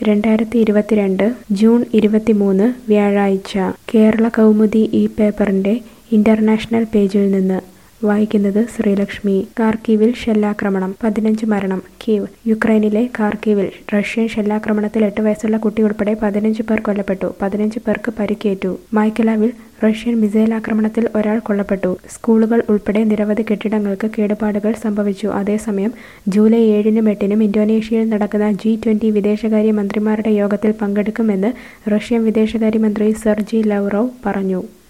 രണ്ടായിരത്തി ഇരുപത്തിരണ്ട് ജൂൺ ഇരുപത്തിമൂന്ന് വ്യാഴാഴ്ച കേരള കൗമുദി ഈ പേപ്പറിന്റെ ഇന്റർനാഷണൽ പേജിൽ നിന്ന് വായിക്കുന്നത് ശ്രീലക്ഷ്മി കാർക്കീവിൽ ഷെല്ലാക്രമണം പതിനഞ്ച് മരണം കീവ് യുക്രൈനിലെ കാർക്കീവിൽ റഷ്യൻ ഷെല്ലാക്രമണത്തിൽ എട്ട് വയസ്സുള്ള കുട്ടി ഉൾപ്പെടെ പതിനഞ്ച് പേർ കൊല്ലപ്പെട്ടു പതിനഞ്ച് പേർക്ക് പരിക്കേറ്റു മൈക്കലാവിൽ റഷ്യൻ മിസൈൽ ആക്രമണത്തിൽ ഒരാൾ കൊല്ലപ്പെട്ടു സ്കൂളുകൾ ഉൾപ്പെടെ നിരവധി കെട്ടിടങ്ങൾക്ക് കേടുപാടുകൾ സംഭവിച്ചു അതേസമയം ജൂലൈ ഏഴിനും എട്ടിനും ഇന്തോനേഷ്യയിൽ നടക്കുന്ന ജി ട്വന്റി വിദേശകാര്യ മന്ത്രിമാരുടെ യോഗത്തിൽ പങ്കെടുക്കുമെന്ന് റഷ്യൻ വിദേശകാര്യമന്ത്രി സെർജി ലവ്റോവ് പറഞ്ഞു